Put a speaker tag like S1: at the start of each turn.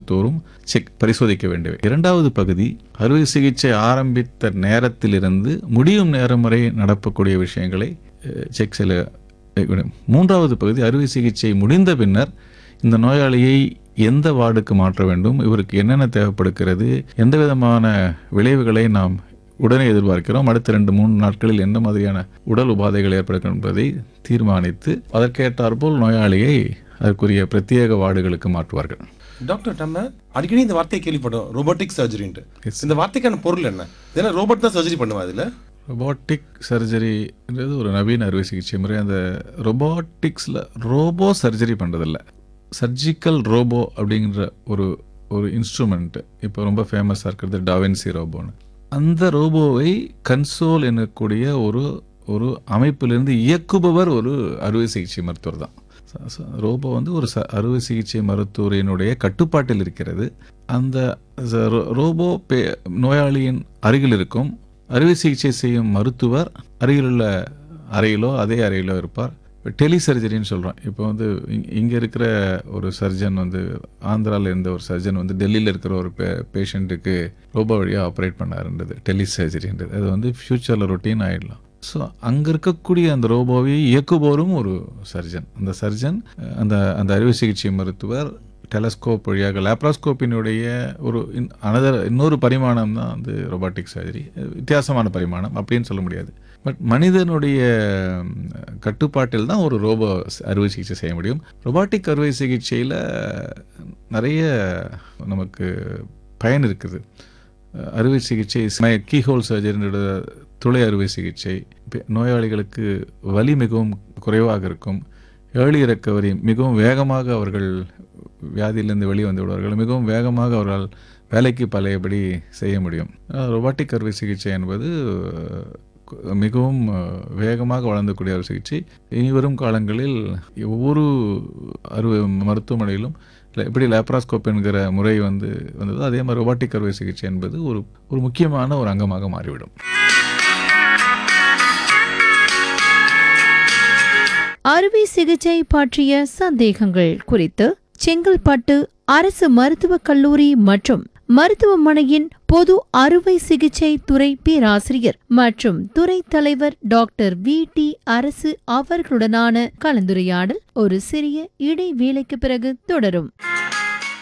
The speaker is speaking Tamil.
S1: மருத்துவரும் செக் பரிசோதிக்க வேண்டியவை இரண்டாவது பகுதி அறுவை சிகிச்சை ஆரம்பித்த நேரத்திலிருந்து முடியும் நேரம் வரை நடக்கக்கூடிய விஷயங்களை அஹ், செக் செய்ய வேண்டும். மூன்றாவது பகுதி அறுவை சிகிச்சை முடிந்த பின்னர் இந்த நோயாளியை எந்த வார்டுக்கு மாற்ற வேண்டும் இவருக்கு என்னென்ன தேவைப்படுகிறது எந்த விதமான விளைவுகளை நாம் உடனே எதிர்பார்க்கிறோம் அடுத்த ரெண்டு மூணு நாட்களில் எந்த மாதிரியான உடல் உபாதைகள் ஏற்படுக்கும் என்பதை தீர்மானித்து அதற்கேற்றாற்போல் நோயாளியை அதற்குரிய பிரத்யேக வார்டுகளுக்கு மாற்றுவார்கள்
S2: டாக்டர் நம்ம அடிக்கடி இந்த வார்த்தையை கேள்விப்படும் ரோபோட்டிக் சர்ஜரின்ட்டு இந்த வார்த்தைக்கான பொருள் என்ன ஏன்னா ரோபோட் தான் சர்ஜரி பண்ணுவா இதுல
S1: ரொபாட்டிக் சர்ஜரின்றது ஒரு நவீன அறுவை சிகிச்சை முறை அந்த ரொபாட்டிக்ஸில் ரோபோ சர்ஜரி பண்ணுறதில்ல சர்ஜிக்கல் ரோபோ அப்படிங்கிற ஒரு ஒரு இன்ஸ்ட்ருமெண்ட்டு இப்போ ரொம்ப ஃபேமஸாக இருக்கிறது டாவென்சி ரோபோன்னு அந்த ரோபோவை கன்சோல் எனக்கூடிய ஒரு ஒரு அமைப்பிலிருந்து இயக்குபவர் ஒரு அறுவை சிகிச்சை மருத்துவர் தான் ச- ச- ரோபோ வந்து ஒரு ச அறுவை சிகிச்சை மருத்துவரினுடைய கட்டுப்பாட்டில் இருக்கிறது அந்த ச- ரோ- ரோபோ பே நோயாளியின் அருகில் இருக்கும் அறுவை சிகிச்சை செய்யும் மருத்துவர் அருகிலுள்ள அறையிலோ அதே அறையிலோ இருப்பார் டெலி சர்ஜரின்னு சொல்கிறோம் இப்போ வந்து இங்கே இருக்கிற ஒரு சர்ஜன் வந்து ஆந்திராவில் இருந்த ஒரு சர்ஜன் வந்து டெல்லியில் இருக்கிற ஒரு பே பேஷண்ட்டுக்கு ரோபோ வழியாக ஆப்ரேட் பண்ணாருன்றது டெலி சர்ஜரின்றது அது வந்து ஃப்யூச்சரில் ரொட்டீன் ஆகிடலாம் ஸோ அங்கே இருக்கக்கூடிய அந்த ரோபோவை இயக்குபவரும் ஒரு சர்ஜன் அந்த சர்ஜன் அஹ், அந்த அந்த அறுவை சிகிச்சை மருத்துவர் டெலஸ்கோப் வழியாக லேப்ராஸ்கோப்பினுடைய ஒரு அனதர் இன்னொரு பரிமாணம் தான் வந்து ரொபாட்டிக் சர்ஜரி வித்தியாசமான பரிமாணம் அப்படின்னு சொல்ல முடியாது பட் மனிதனுடைய ம், கட்டுப்பாட்டில் தான் ஒரு ரோபோ ஸ்- அறுவை சிகிச்சை செய்ய முடியும் ரொபாட்டிக் அறுவை சிகிச்சையில் நிறைய நமக்கு பயன் இருக்குது அஹ், அறுவை சிகிச்சை கீஹோல் சர்ஜரின்ற துளை அறுவை சிகிச்சை பெ- நோயாளிகளுக்கு வலி மிகவும் குறைவாக இருக்கும் ஏர்லி ரெக்கவரி மிகவும் வேகமாக அவர்கள் வியாதியிலிருந்து வெளியே வந்து விடுவார்கள் மிகவும் வேகமாக அவர்களால் வேலைக்கு பழையபடி செய்ய முடியும் ரொபாட்டிக் அறுவை சிகிச்சை என்பது அஹ், கு- மிகவும் அஹ், வேகமாக வளர்ந்தக்கூடிய ஒரு சிகிச்சை இனிவரும் காலங்களில் ஒவ்வொரு அறுவை மருத்துவமனையிலும் ல- எப்படி லேப்ராஸ்கோப் என்கிற முறை வந்து வந்ததோ அதே மாதிரி ரொபாட்டிக் அறுவை சிகிச்சை என்பது ஒரு ஒரு முக்கியமான ஒரு அங்கமாக மாறிவிடும்
S3: அறுவை சிகிச்சை பற்றிய சந்தேகங்கள் குறித்து செங்கல்பட்டு அரசு மருத்துவக் கல்லூரி மற்றும் மருத்துவமனையின் பொது அறுவை சிகிச்சை துறை பேராசிரியர் மற்றும் துறை தலைவர் டாக்டர் வி டி அரசு அவர்களுடனான கலந்துரையாடல் ஒரு சிறிய இடைவேளைக்கு பிறகு தொடரும்